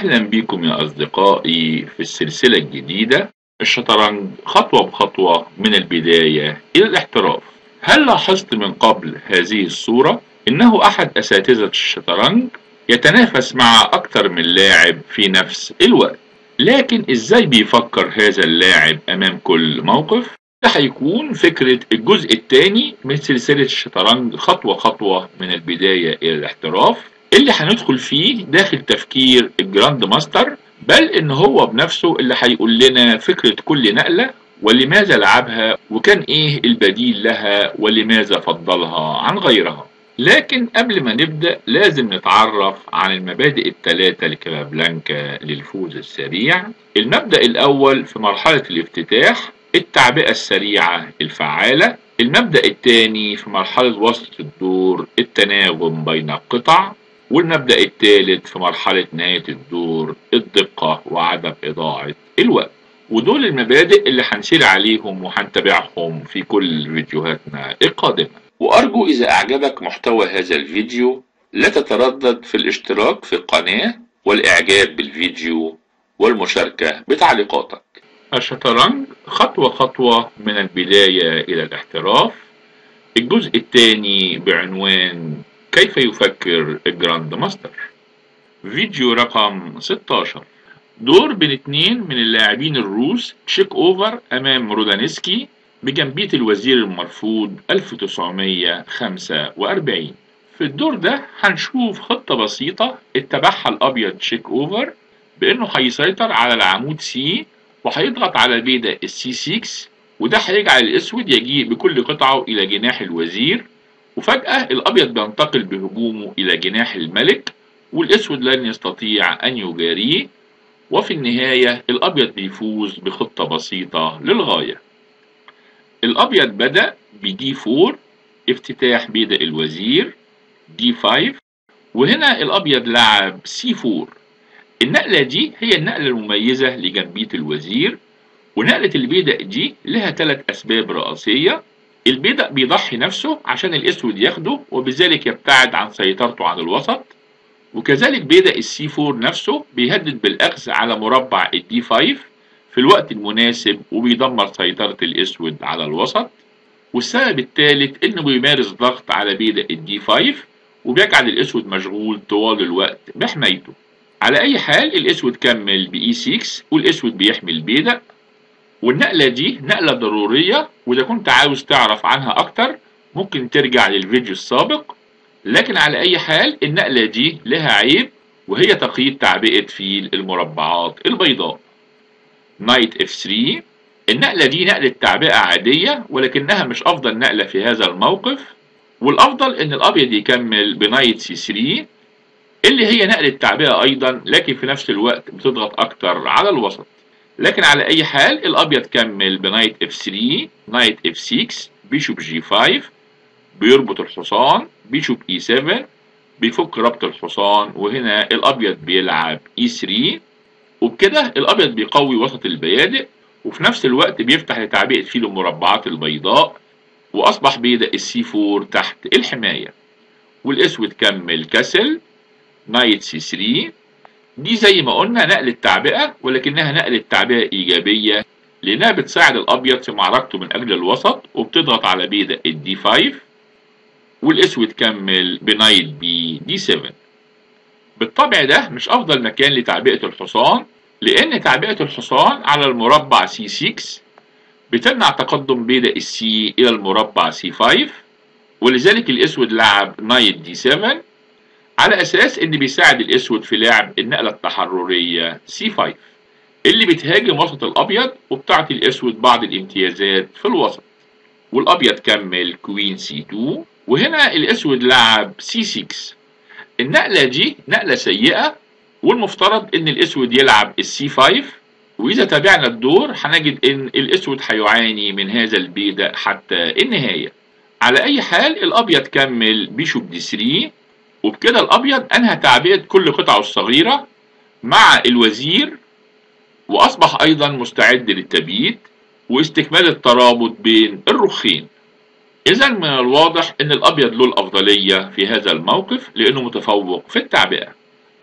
أهلا بكم يا أصدقائي في السلسلة الجديدة الشطرنج خطوة بخطوة من البداية إلى الاحتراف هل لاحظت من قبل هذه الصورة إنه أحد أساتذة الشطرنج يتنافس مع أكثر من لاعب في نفس الوقت لكن إزاي بيفكر هذا اللاعب أمام كل موقف؟ ده هيكون فكرة الجزء الثاني من سلسلة الشطرنج خطوة خطوة من البداية إلى الاحتراف اللي هندخل فيه داخل تفكير الجراند ماستر بل ان هو بنفسه اللي هيقول لنا فكرة كل نقلة ولماذا لعبها وكان ايه البديل لها ولماذا فضلها عن غيرها لكن قبل ما نبدأ لازم نتعرف عن المبادئ الثلاثة لكابابلانكا للفوز السريع المبدأ الأول في مرحلة الافتتاح التعبئة السريعة الفعالة المبدأ الثاني في مرحلة وسط الدور التناغم بين القطع والمبدأ الثالث في مرحلة نهاية الدور الدقة وعدم إضاعة الوقت ودول المبادئ اللي هنسير عليهم وهنتابعهم في كل فيديوهاتنا القادمة وأرجو إذا أعجبك محتوى هذا الفيديو لا تتردد في الاشتراك في القناة والإعجاب بالفيديو والمشاركة بتعليقاتك الشطرنج خطوة خطوة من البداية إلى الاحتراف الجزء الثاني بعنوان كيف يفكر الجراند ماستر فيديو رقم 16 دور بين اتنين من اللاعبين الروس تشيك اوفر امام رودانسكي بجنبية الوزير المرفوض 1945 في الدور ده هنشوف خطة بسيطة اتبعها الابيض تشيك اوفر بانه هيسيطر على العمود سي وهيضغط على بيدا السي 6 وده هيجعل الاسود يجيء بكل قطعه الى جناح الوزير وفجأة الأبيض بينتقل بهجومه إلى جناح الملك والأسود لن يستطيع أن يجاريه وفي النهاية الأبيض بيفوز بخطة بسيطة للغاية الأبيض بدأ بدي 4 افتتاح بيدق الوزير دي 5 وهنا الأبيض لعب سي 4 النقلة دي هي النقلة المميزة لجنبية الوزير ونقلة البيدق دي لها ثلاث أسباب رئيسية البيدق بيضحي نفسه عشان الاسود ياخده وبذلك يبتعد عن سيطرته عن الوسط وكذلك بيدق السي 4 نفسه بيهدد بالاخذ على مربع الدي 5 في الوقت المناسب وبيدمر سيطرة الاسود على الوسط والسبب الثالث انه بيمارس ضغط على بيدق الدي 5 وبيجعل الاسود مشغول طوال الوقت بحمايته على اي حال الاسود كمل باي 6 والاسود بيحمي البيدق والنقلة دي نقلة ضرورية وإذا كنت عاوز تعرف عنها أكتر ممكن ترجع للفيديو السابق لكن على أي حال النقلة دي لها عيب وهي تقييد تعبئة فيل المربعات البيضاء نايت اف 3 النقلة دي نقلة تعبئة عادية ولكنها مش أفضل نقلة في هذا الموقف والأفضل إن الأبيض يكمل بنايت سي 3 اللي هي نقلة تعبئة أيضا لكن في نفس الوقت بتضغط أكتر على الوسط لكن على اي حال الابيض كمل بنايت اف 3 نايت اف 6 بيشوب جي 5 بيربط الحصان بيشوب اي 7 بيفك ربط الحصان وهنا الابيض بيلعب اي 3 وبكده الابيض بيقوي وسط البيادق وفي نفس الوقت بيفتح لتعبئة فيل المربعات البيضاء واصبح بيدا السي 4 تحت الحماية والاسود كمل كسل نايت سي 3 دي زي ما قلنا نقلة تعبئة ولكنها نقلة تعبئة إيجابية لأنها بتساعد الأبيض في معركته من أجل الوسط وبتضغط على بيدا الدي 5 والأسود كمل بنايت بي دي 7 بالطبع ده مش أفضل مكان لتعبئة الحصان لأن تعبئة الحصان على المربع سي 6 بتمنع تقدم بيدا السي إلى المربع سي 5 ولذلك الأسود لعب نايت دي 7 على اساس ان بيساعد الاسود في لعب النقله التحرريه سي 5 اللي بتهاجم وسط الابيض وبتعطي الاسود بعض الامتيازات في الوسط والابيض كمل كوين سي 2 وهنا الاسود لعب سي 6 النقله دي نقله سيئه والمفترض ان الاسود يلعب السي 5 واذا تابعنا الدور هنجد ان الاسود هيعاني من هذا البيدق حتى النهايه على اي حال الابيض كمل بيشوب دي 3 وبكده الأبيض أنهى تعبئة كل قطعه الصغيرة مع الوزير وأصبح أيضا مستعد للتبييت واستكمال الترابط بين الرخين إذا من الواضح أن الأبيض له الأفضلية في هذا الموقف لأنه متفوق في التعبئة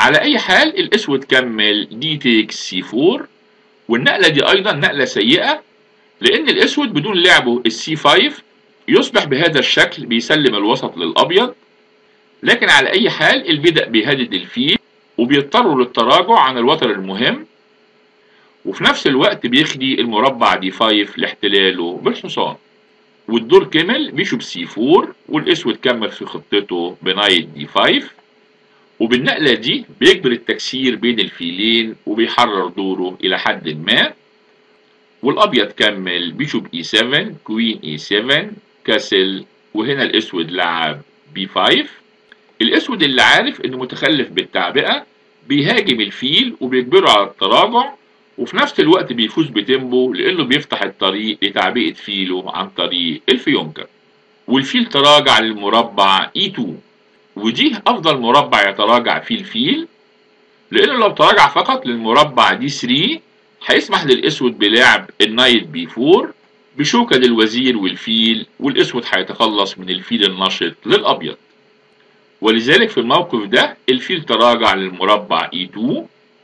على اي حال الاسود كمل دي تيك سي 4 والنقله دي ايضا نقله سيئه لان الاسود بدون لعبه السي 5 يصبح بهذا الشكل بيسلم الوسط للابيض لكن على اي حال البدء بيهدد الفيل وبيضطروا للتراجع عن الوتر المهم وفي نفس الوقت بيخدي المربع دي 5 لاحتلاله بالحصان والدور كمل بيشوب سي 4 والاسود كمل في خطته بنايت دي 5 وبالنقلة دي بيجبر التكسير بين الفيلين وبيحرر دوره إلى حد ما والأبيض كمل بيشوب اي 7 كوين اي 7 كاسل وهنا الأسود لعب بي 5 الأسود اللي عارف إنه متخلف بالتعبئة بيهاجم الفيل وبيجبره على التراجع وفي نفس الوقت بيفوز بتيمبو لأنه بيفتح الطريق لتعبئة فيله عن طريق الفيونكر والفيل تراجع للمربع E2 ودي أفضل مربع يتراجع فيه الفيل لأنه لو تراجع فقط للمربع دي 3 هيسمح للأسود بلعب النايت بي 4 بشوكة للوزير والفيل والأسود هيتخلص من الفيل النشط للأبيض ولذلك في الموقف ده الفيل تراجع للمربع E2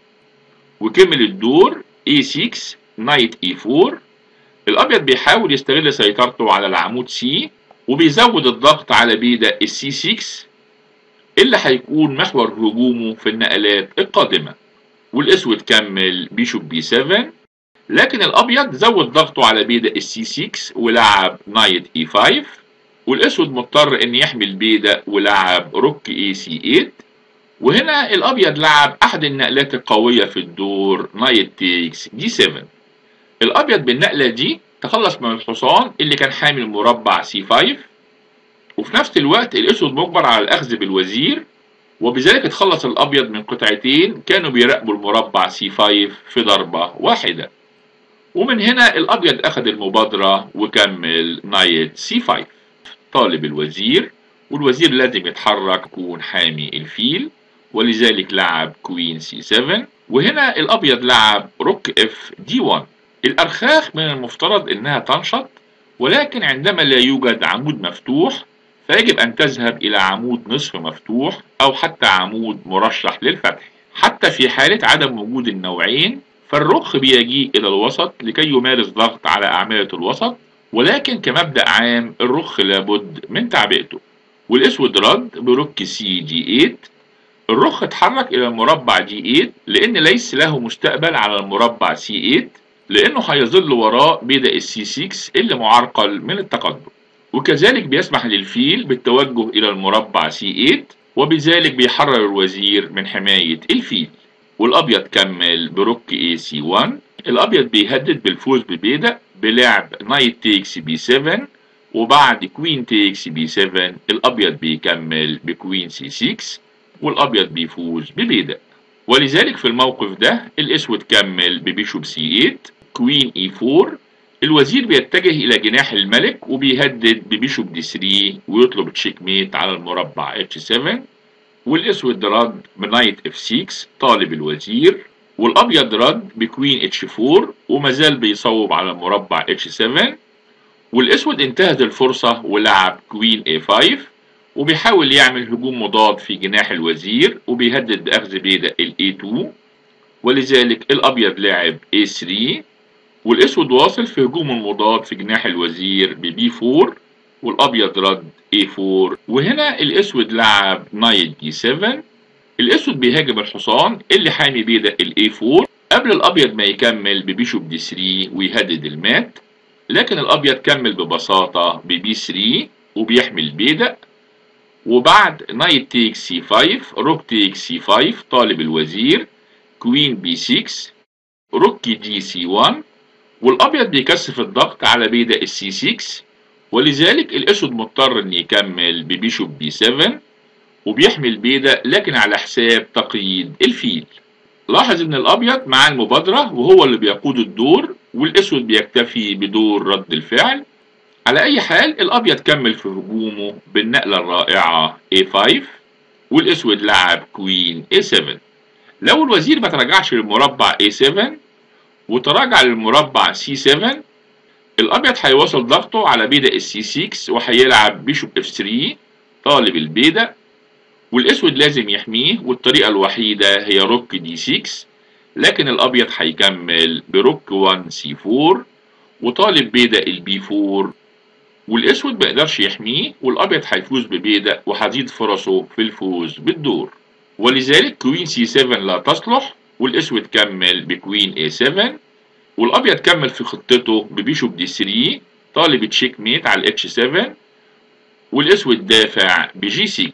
وكمل الدور A6 نايت E4 الأبيض بيحاول يستغل سيطرته على العمود C وبيزود الضغط على بيدا السي 6 اللي هيكون محور هجومه في النقلات القادمة والأسود كمل بيشوب بي 7 لكن الأبيض زود ضغطه على بيدا السي 6 ولعب نايت اي 5 والأسود مضطر إن يحمل بيدا ولعب روك اي سي 8 وهنا الأبيض لعب أحد النقلات القوية في الدور نايت تيكس دي 7 الأبيض بالنقلة دي تخلص من الحصان اللي كان حامل مربع سي 5 وفي نفس الوقت الأسود مجبر على الأخذ بالوزير وبذلك اتخلص الأبيض من قطعتين كانوا بيراقبوا المربع سي 5 في ضربة واحدة ومن هنا الأبيض أخذ المبادرة وكمل نايت سي 5 طالب الوزير والوزير لازم يتحرك يكون حامي الفيل ولذلك لعب كوين سي 7 وهنا الأبيض لعب روك اف دي 1 الأرخاخ من المفترض إنها تنشط ولكن عندما لا يوجد عمود مفتوح فيجب أن تذهب إلى عمود نصف مفتوح أو حتى عمود مرشح للفتح حتى في حالة عدم وجود النوعين فالرخ بيجيء إلى الوسط لكي يمارس ضغط على أعمدة الوسط ولكن كمبدأ عام الرخ لابد من تعبئته والأسود رد برك سي جي 8 الرخ اتحرك إلى المربع دي 8 لأن ليس له مستقبل على المربع سي 8 لأنه هيظل وراء بيدا السي 6 اللي معرقل من التقدم وكذلك بيسمح للفيل بالتوجه إلى المربع سي 8 وبذلك بيحرر الوزير من حماية الفيل والأبيض كمل بروك اي سي 1 الأبيض بيهدد بالفوز ببيدا بلعب نايت تيكس بي 7 وبعد كوين تيكس بي 7 الأبيض بيكمل بكوين سي 6 والأبيض بيفوز ببيدا ولذلك في الموقف ده الأسود كمل ببيشوب سي 8 كوين اي 4 الوزير بيتجه إلى جناح الملك وبيهدد ببيشوب دي 3 ويطلب تشيك ميت على المربع اتش 7 والأسود رد بنايت اف 6 طالب الوزير والأبيض رد بكوين اتش 4 ومازال بيصوب على المربع اتش 7 والأسود انتهز الفرصة ولعب كوين اي 5 وبيحاول يعمل هجوم مضاد في جناح الوزير وبيهدد بأخذ بيدا ال A2 ولذلك الأبيض لعب A3 والأسود واصل في هجومه المضاد في جناح الوزير ب B4 والأبيض رد A4 وهنا الأسود لعب نايت D7 الأسود بيهاجم الحصان اللي حامي بيدا ال A4 قبل الأبيض ما يكمل ببيشوب D3 ويهدد المات لكن الأبيض كمل ببساطة ب B3 وبيحمل بيدا وبعد نايت تيك سي 5 روك تيك سي 5 طالب الوزير كوين بي 6 روك دي سي 1 والابيض بيكثف الضغط على بيدا السي 6 ولذلك الاسود مضطر ان يكمل ببيشوب بي 7 وبيحمل بيدا لكن على حساب تقييد الفيل لاحظ ان الابيض مع المبادرة وهو اللي بيقود الدور والاسود بيكتفي بدور رد الفعل على أي حال الأبيض كمل في هجومه بالنقلة الرائعة A5 والأسود لعب كوين A7 لو الوزير ما تراجعش للمربع A7 وتراجع للمربع C7 الأبيض هيواصل ضغطه على بيدا السي 6 وهيلعب بيشوب F3 طالب البيدا والاسود لازم يحميه والطريقة الوحيدة هي روك دي 6 لكن الابيض هيكمل بروك 1 سي 4 وطالب بيدا البي 4 والاسود ما يقدرش يحميه والابيض هيفوز ببيدا وهزيد فرصه في الفوز بالدور ولذلك كوين سي 7 لا تصلح والاسود كمل بكوين اي 7 والابيض كمل في خطته ببيشوب دي 3 طالب تشيك ميت على الاتش 7 والاسود دافع بجي 6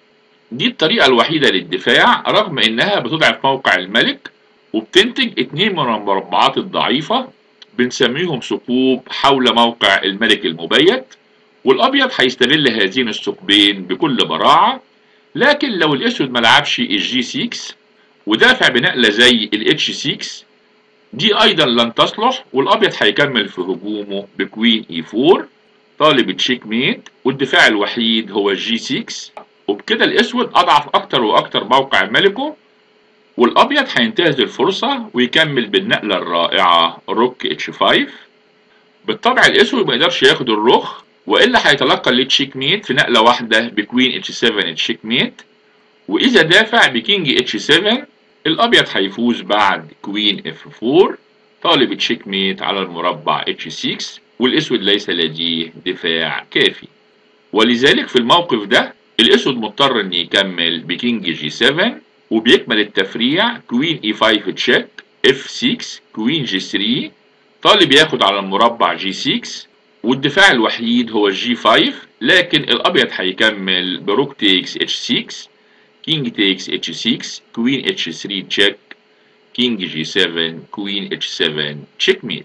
دي الطريقة الوحيدة للدفاع رغم انها بتضعف موقع الملك وبتنتج اتنين من المربعات الضعيفة بنسميهم ثقوب حول موقع الملك المبيت والابيض هيستغل هذين الثقبين بكل براعة لكن لو الاسود ملعبش الجي 6 ودافع بنقلة زي الاتش 6 دي ايضا لن تصلح والابيض هيكمل في هجومه بكوين اي 4 طالب تشيك ميت والدفاع الوحيد هو الجي 6 وبكده الاسود اضعف اكتر واكتر موقع ملكه والابيض هينتهز الفرصة ويكمل بالنقلة الرائعة روك اتش 5 بالطبع الاسود ما يقدرش ياخد الرخ والا هيتلقى التشيك ميت في نقلة واحدة بكوين اتش 7 تشيك ميت واذا دافع بكينج اتش 7 الابيض هيفوز بعد كوين اف 4 طالب تشيك ميت على المربع اتش 6 والاسود ليس لديه دفاع كافي ولذلك في الموقف ده الاسود مضطر ان يكمل بكينج جي 7 وبيكمل التفريع كوين اي 5 تشيك اف 6 كوين جي 3 طالب ياخد على المربع جي 6 والدفاع الوحيد هو الجي 5 لكن الابيض هيكمل بروك تيكس اتش 6 كينج تيكس اتش 6 كوين اتش 3 تشيك كينج جي 7 كوين اتش 7 تشيك ميت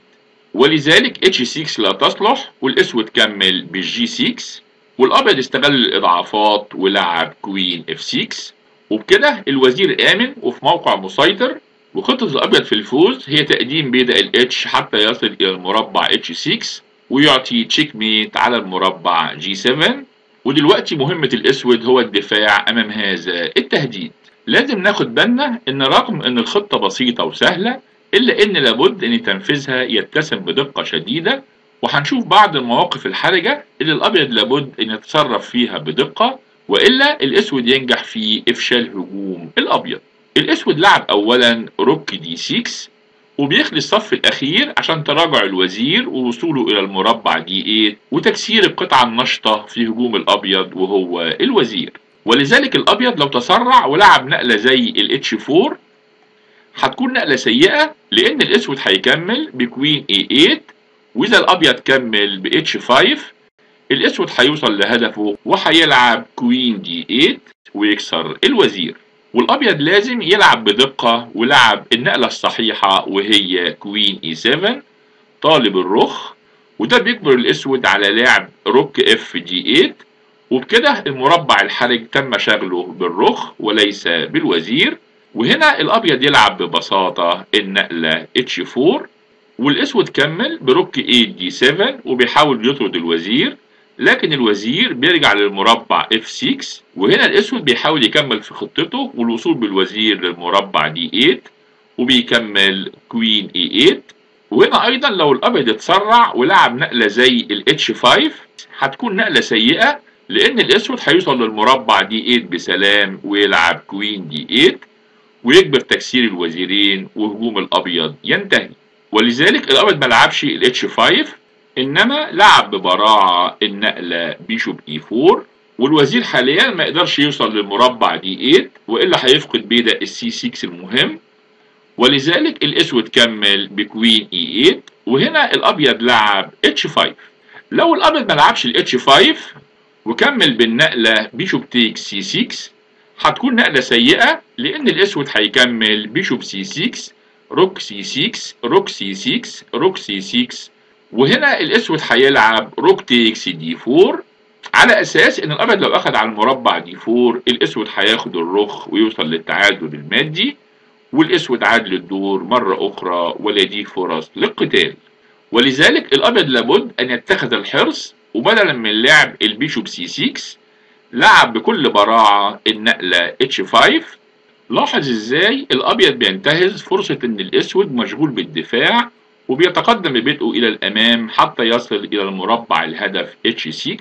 ولذلك اتش 6 لا تصلح والاسود كمل بالجي 6 والابيض استغل الاضعافات ولعب كوين اف 6 وبكده الوزير امن وفي موقع مسيطر وخطة الابيض في الفوز هي تقديم بيدا الاتش حتى يصل الى المربع اتش 6 ويعطي تشيك ميت على المربع جي 7 ودلوقتي مهمة الاسود هو الدفاع امام هذا التهديد لازم ناخد بالنا ان رغم ان الخطة بسيطة وسهلة الا ان لابد ان تنفيذها يتسم بدقة شديدة وهنشوف بعض المواقف الحرجة اللي الابيض لابد ان يتصرف فيها بدقة والا الاسود ينجح في افشال هجوم الابيض الاسود لعب اولا روك دي 6 وبيخلي الصف الاخير عشان تراجع الوزير ووصوله الى المربع دي 8 وتكسير القطعة النشطة في هجوم الابيض وهو الوزير ولذلك الابيض لو تسرع ولعب نقلة زي الاتش 4 هتكون نقلة سيئة لان الاسود هيكمل بكوين اي 8 واذا الابيض كمل ب اتش 5 الاسود هيوصل لهدفه وهيلعب كوين دي 8 ويكسر الوزير والابيض لازم يلعب بدقة ولعب النقلة الصحيحة وهي كوين اي 7 طالب الرخ وده بيجبر الاسود على لعب روك اف دي 8 وبكده المربع الحرج تم شغله بالرخ وليس بالوزير وهنا الابيض يلعب ببساطة النقلة اتش 4 والاسود كمل بروك 8 دي 7 وبيحاول يطرد الوزير لكن الوزير بيرجع للمربع اف 6 وهنا الاسود بيحاول يكمل في خطته والوصول بالوزير للمربع دي 8 وبيكمل كوين اي 8 وهنا ايضا لو الابيض اتسرع ولعب نقله زي الاتش 5 هتكون نقله سيئه لان الاسود هيوصل للمربع دي 8 بسلام ويلعب كوين دي 8 ويجبر تكسير الوزيرين وهجوم الابيض ينتهي ولذلك الابيض ما لعبش الاتش 5 انما لعب ببراعه النقله بيشوب اي 4 والوزير حاليا ما يقدرش يوصل للمربع دي 8 والا هيفقد بيدا السي 6 المهم ولذلك الاسود كمل بكوين اي 8 وهنا الابيض لعب اتش 5 لو الابيض ما لعبش الاتش 5 وكمل بالنقله بيشوب تيك سي 6 هتكون نقله سيئه لان الاسود هيكمل بيشوب سي 6 روك سي 6 روك سي 6 روك سي 6 وهنا الاسود هيلعب روك تيكس دي 4 على اساس ان الابيض لو اخذ على المربع دي 4 الاسود هياخد الرخ ويوصل للتعادل المادي والاسود عاد للدور مرة اخرى ولديه فرص للقتال ولذلك الابيض لابد ان يتخذ الحرص وبدلا من لعب البيشوب سي 6 لعب بكل براعة النقلة اتش 5 لاحظ ازاي الابيض بينتهز فرصة ان الاسود مشغول بالدفاع وبيتقدم ببطء الى الامام حتى يصل الى المربع الهدف H6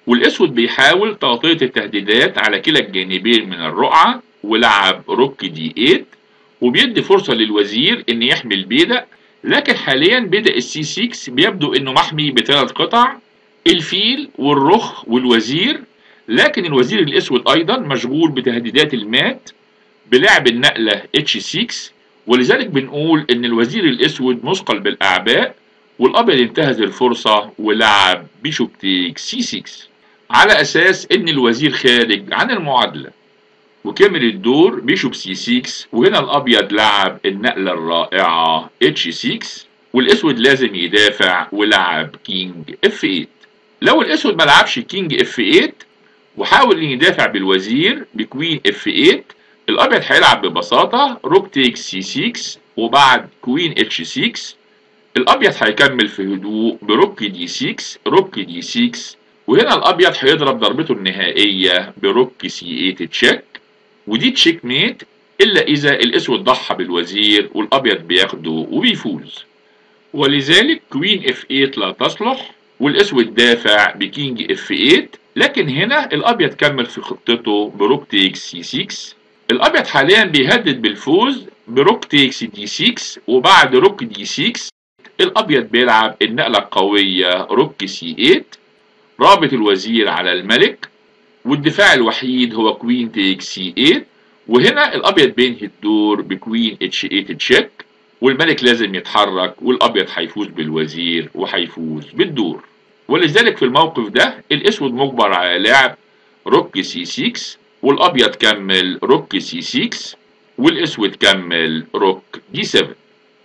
والاسود بيحاول تغطية التهديدات على كلا الجانبين من الرقعة ولعب روك دي 8 وبيدي فرصة للوزير ان يحمي البيدق لكن حاليا بيدق السي 6 بيبدو انه محمي بثلاث قطع الفيل والرخ والوزير لكن الوزير الاسود ايضا مشغول بتهديدات المات بلعب النقلة اتش 6 ولذلك بنقول ان الوزير الاسود مثقل بالاعباء والابيض انتهز الفرصة ولعب بيشوب تيك سي 6 على اساس ان الوزير خارج عن المعادلة وكمل الدور بيشوب سي 6 وهنا الابيض لعب النقلة الرائعة اتش 6 والاسود لازم يدافع ولعب كينج اف 8 لو الاسود ما لعبش كينج اف 8 وحاول ان يدافع بالوزير بكوين اف 8 الابيض هيلعب ببساطة روك تيك سي 6 وبعد كوين اتش 6 الابيض هيكمل في هدوء بروك دي 6 روك دي 6 وهنا الابيض هيضرب ضربته النهائية بروك سي 8 تشيك ودي تشيك ميت الا اذا الاسود ضحى بالوزير والابيض بياخده وبيفوز ولذلك كوين اف 8 لا تصلح والاسود دافع بكينج اف 8 لكن هنا الابيض كمل في خطته بروك تيك سي 6 الابيض حاليا بيهدد بالفوز بروك تيكس دي 6 وبعد روك دي 6 الابيض بيلعب النقله القويه روك سي 8 رابط الوزير على الملك والدفاع الوحيد هو كوين تيك سي 8 وهنا الابيض بينهي الدور بكوين اتش 8 تشيك والملك لازم يتحرك والابيض هيفوز بالوزير وهيفوز بالدور ولذلك في الموقف ده الاسود مجبر على لعب روك سي 6 والابيض كمل روك سي 6 والاسود كمل روك دي 7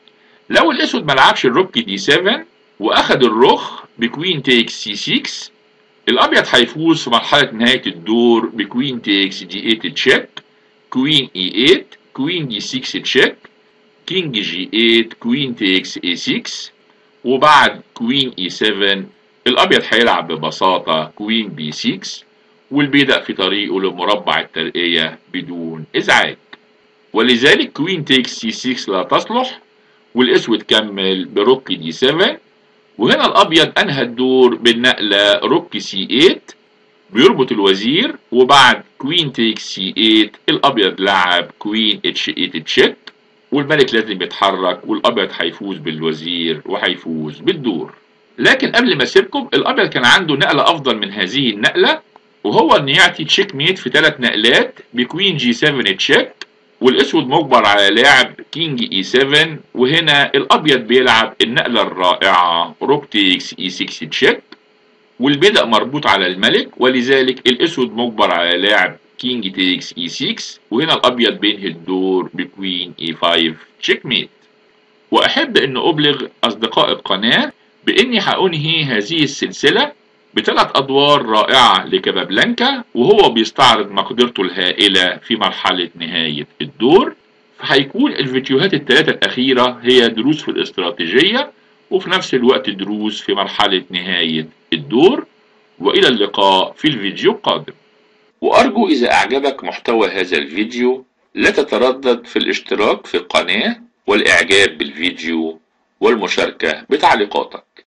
لو الاسود ما لعبش الروك دي 7 واخد الرخ بكوين تيك سي 6 الابيض هيفوز في مرحله نهايه الدور بكوين تيكس دي 8 تشيك كوين اي 8 كوين دي 6 تشيك كينج جي 8 كوين تيكس اي 6 وبعد كوين اي 7 الابيض هيلعب ببساطه كوين بي 6 والبيدق في طريقه لمربع الترقية بدون إزعاج ولذلك كوين تيكس سي 6 لا تصلح والأسود كمل بروك دي 7 وهنا الأبيض أنهى الدور بالنقلة روك سي 8 بيربط الوزير وبعد كوين تيكس سي 8 الأبيض لعب كوين اتش 8 تشيك والملك لازم يتحرك والأبيض هيفوز بالوزير وهيفوز بالدور لكن قبل ما اسيبكم الابيض كان عنده نقله افضل من هذه النقله وهو ان يعطي تشيك ميت في ثلاث نقلات بكوين جي 7 تشيك والاسود مجبر على لعب كينج اي 7 وهنا الابيض بيلعب النقله الرائعه روك تيكس اي 6 تشيك والبدء مربوط على الملك ولذلك الاسود مجبر على لعب كينج تيكس اي 6 وهنا الابيض بينهي الدور بكوين اي 5 تشيك ميت واحب ان ابلغ اصدقاء القناه باني هانهي هذه السلسله بثلاث أدوار رائعة لكابابلانكا وهو بيستعرض مقدرته الهائلة في مرحلة نهاية الدور فهيكون الفيديوهات الثلاثة الأخيرة هي دروس في الاستراتيجية وفي نفس الوقت دروس في مرحلة نهاية الدور وإلى اللقاء في الفيديو القادم وأرجو إذا أعجبك محتوى هذا الفيديو لا تتردد في الاشتراك في القناة والإعجاب بالفيديو والمشاركة بتعليقاتك